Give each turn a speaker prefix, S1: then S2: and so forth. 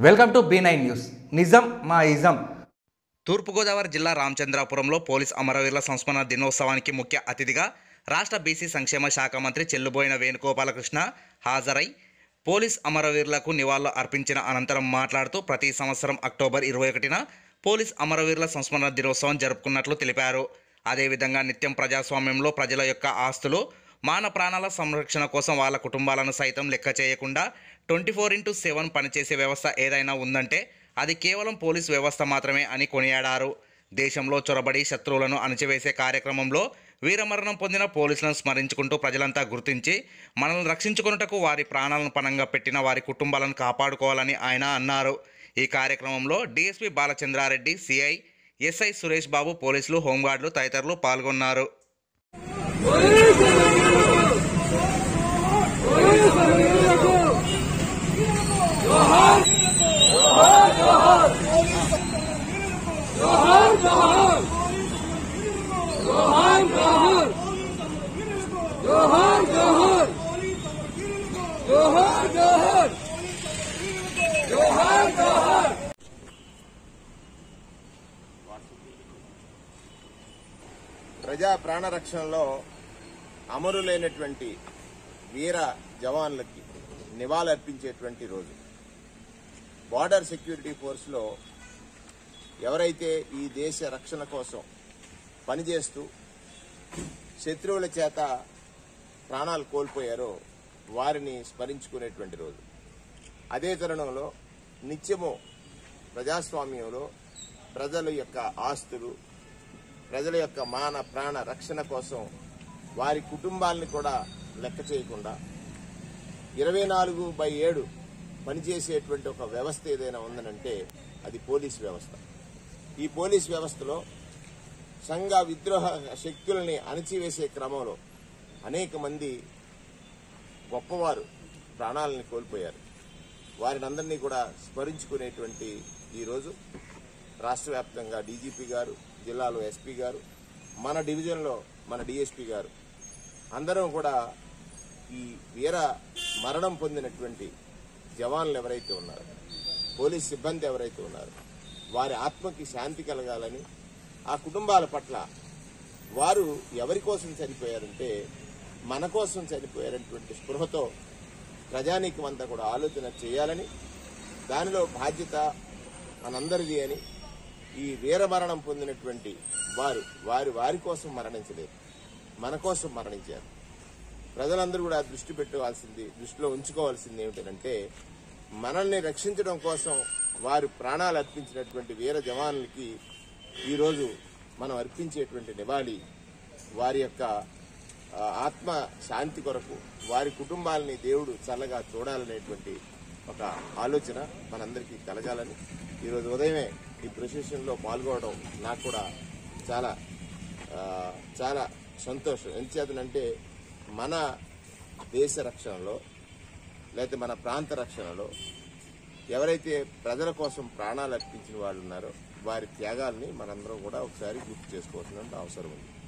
S1: welcome to B nine news నిజం మా ism
S2: తూర్పుగోదావరి జిల్లా రామచంద్రాపురంలో పోలీస్ అమరవీరుల సంస్మరణ దినోత్సవానికి ముఖ్య అతిథిగా రాష్ట్ర బీసీ సంక్షేమ శాఖ మంత్రి చెల్లుబోయిన వేణుగోపాలకృష్ణ హాజరై పోలీస్ అమరవీరులకు నివాళులు అర్పించిన అనంతరం మాట్లాడుతూ ప్రతి సంవత్సరం అక్టోబర్ ఇరవై ఒకటిన పోలీస్ అమరవీరుల సంస్మరణ దినోత్సవం జరుపుకున్నట్లు తెలిపారు అదేవిధంగా నిత్యం ప్రజాస్వామ్యంలో ప్రజల యొక్క ఆస్తులు మాన ప్రాణాల సంరక్షణ కోసం వాళ్ళ కుటుంబాలను సైతం లెక్క చేయకుండా ట్వంటీ ఫోర్ ఇంటూ సెవెన్ పనిచేసే వ్యవస్థ ఏదైనా ఉందంటే అది కేవలం పోలీస్ వ్యవస్థ మాత్రమే అని కొనియాడారు దేశంలో చొరబడి శత్రువులను అణచివేసే కార్యక్రమంలో వీరమరణం పొందిన పోలీసులను స్మరించుకుంటూ ప్రజలంతా గుర్తించి మనల్ని రక్షించుకున్నటకు వారి ప్రాణాలను పణంగా పెట్టిన వారి కుటుంబాలను కాపాడుకోవాలని ఆయన అన్నారు ఈ కార్యక్రమంలో DSP Balachandra Reddy CI SI Suresh Babu పోలీసులు హోంగార్డులు తదితరులు పాల్గొన్నారు
S3: ప్రజా ప్రాణ రక్షణలో అమరులైనటువంటి వీర జవాన్లకి నివాళులర్పించేటువంటి రోజు బార్డర్ సెక్యూరిటీ ఫోర్స్లో ఎవరైతే ఈ దేశ రక్షణ కోసం పనిచేస్తూ శత్రువుల చేత ప్రాణాలు కోల్పోయారో వారిని స్మరించుకునేటువంటి రోజు అదే తరుణంలో నిత్యము ప్రజాస్వామ్యంలో ప్రజల యొక్క ఆస్తులు ప్రజల యొక్క మాన ప్రాణ రక్షణ కోసం వారి కుటుంబాలని కూడా లెక్క చేయకుండా ఇరవై నాలుగు బై ఏడు పనిచేసేటువంటి ఒక వ్యవస్థ ఏదైనా ఉందనంటే అది పోలీస్ వ్యవస్థ ఈ పోలీస్ వ్యవస్థలో సంఘ విద్రోహ శక్తుల్ని అణచివేసే క్రమంలో అనేక మంది గొప్పవారు ప్రాణాలని కోల్పోయారు వారిని అందరినీ కూడా స్మరించుకునేటువంటి ఈ రోజు రాష్ట్ర వ్యాప్తంగా డీజీపీ గారు జిల్లాలో ఎస్పీ గారు మన డివిజన్లో మన డిఎస్పీ గారు అందరం కూడా ఈ వీర మరణం పొందినటువంటి జవాన్లు ఎవరైతే ఉన్నారో పోలీస్ సిబ్బంది ఎవరైతే ఉన్నారో వారి ఆత్మకి శాంతి కలగాలని ఆ కుటుంబాల పట్ల వారు ఎవరి కోసం చనిపోయారంటే మన కోసం చనిపోయారనేటువంటి స్పృహతో ప్రజానీకం అంతా కూడా ఆలోచన చేయాలని దానిలో బాధ్యత మనందరిది అని ఈ వీరమరణం పొందినటువంటి వారు వారి వారి కోసం మరణించలేదు మన కోసం మరణించారు ప్రజలందరూ కూడా దృష్టి పెట్టుకోవాల్సింది దృష్టిలో ఉంచుకోవాల్సింది ఏమిటంటే మనల్ని రక్షించడం కోసం వారు ప్రాణాలు అర్పించినటువంటి వీర జవాన్లకి ఈరోజు మనం అర్పించేటువంటి నివాళి వారి యొక్క ఆ, ఆత్మ శాంతి కొరకు వారి కుటుంబాలని దేవుడు చల్లగా చూడాలనేటువంటి ఒక ఆలోచన మనందరికీ కలగాలని ఈరోజు ఉదయమే ఈ ప్రొసెషన్లో పాల్గొనడం నాకు కూడా చాలా ఆ, చాలా సంతోషం ఎంచేతనంటే మన దేశ రక్షణలో లేకపోతే మన ప్రాంత రక్షణలో ఎవరైతే ప్రజల కోసం ప్రాణాలు అర్పించిన వాళ్ళు ఉన్నారో వారి త్యాగాల్ని మనందరం కూడా ఒకసారి గుర్తు చేసుకోవాల్సిన అవసరం ఉంది